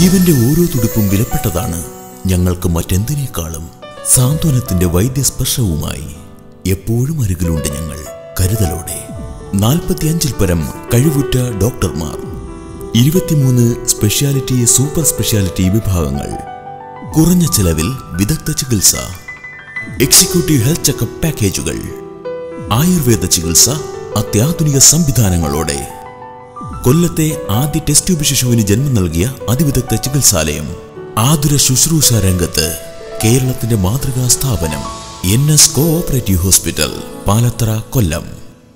ജീവന്റെ ഓരോ തുടിപ്പും വിലപ്പെട്ടതാണ് ഞങ്ങൾക്ക് മറ്റെന്തിനേക്കാളും സാന്ത്വനത്തിന്റെ വൈദ്യസ്പർശവുമായി എപ്പോഴും അരികിലുണ്ട് ഞങ്ങൾ കരുതലോടെ നാൽപ്പത്തിയഞ്ചിൽ പരം കഴിവുറ്റ ഡോക്ടർമാർ ഇരുപത്തിമൂന്ന് സ്പെഷ്യാലിറ്റി സൂപ്പർ സ്പെഷ്യാലിറ്റി വിഭാഗങ്ങൾ കുറഞ്ഞ ചെലവിൽ വിദഗ്ധ ചികിത്സ എക്സിക്യൂട്ടീവ് ഹെൽത്ത് ചെക്കപ്പ് പാക്കേജുകൾ ആയുർവേദ ചികിത്സ അത്യാധുനിക സംവിധാനങ്ങളോടെ കൊല്ലത്തെ ആദ്യ ടെസ്റ്റ് ട്യൂബ് ശിശുവിന് ജന്മം നൽകിയ അതിവിദഗ്ധ ചികിത്സാലയം ആതുര ശുശ്രൂഷ രംഗത്ത് കേരളത്തിന്റെ മാതൃകാ സ്ഥാപനം N S cooperative hospital Palathara Kollam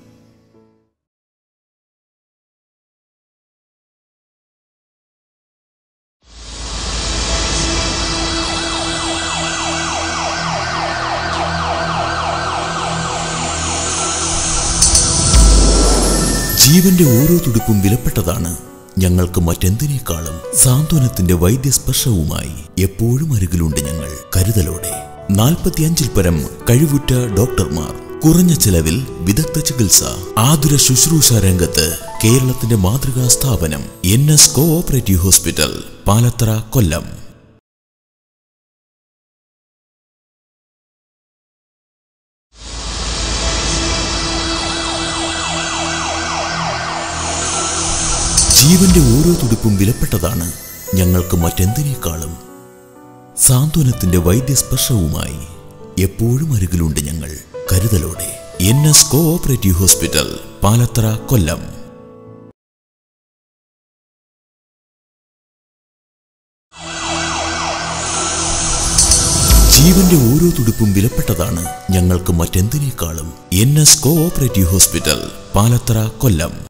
ജീവന്റെ ഓരോ തുടിപ്പും വിലപ്പെട്ടതാണ് ഞങ്ങൾക്ക് മറ്റെന്തിനേക്കാളും സാന്ത്വനത്തിന്റെ വൈദ്യസ്പർശവുമായി എപ്പോഴും അരികിലുണ്ട് ഞങ്ങൾ കരുതലോടെ നാൽപ്പത്തിയഞ്ചിൽ പരം കഴിവുറ്റ ഡോക്ടർമാർ കുറഞ്ഞ ചെലവിൽ വിദഗ്ധ ചികിത്സ ആതുര ശുശ്രൂഷ രംഗത്ത് കേരളത്തിന്റെ മാതൃകാ സ്ഥാപനം N S cooperative hospital Palathara Kollam ജീവന്റെ ഓരോ തുടിപ്പും വിലപ്പെട്ടതാണ് ഞങ്ങൾക്ക് മറ്റെന്തിനേക്കാളും സാന്ത്വനത്തിന്റെ വൈദ്യസ്പർശവുമായി എപ്പോഴും അരികിലുണ്ട് ഞങ്ങൾ കരുതലോടെ N S cooperative hospital Palathara Kollam ജീവന്റെ ഓരോ തുടിപ്പും വിലപ്പെട്ടതാണ് ഞങ്ങൾക്ക് മറ്റെന്തിനേക്കാളും N S cooperative hospital Palathara കൊല്ലം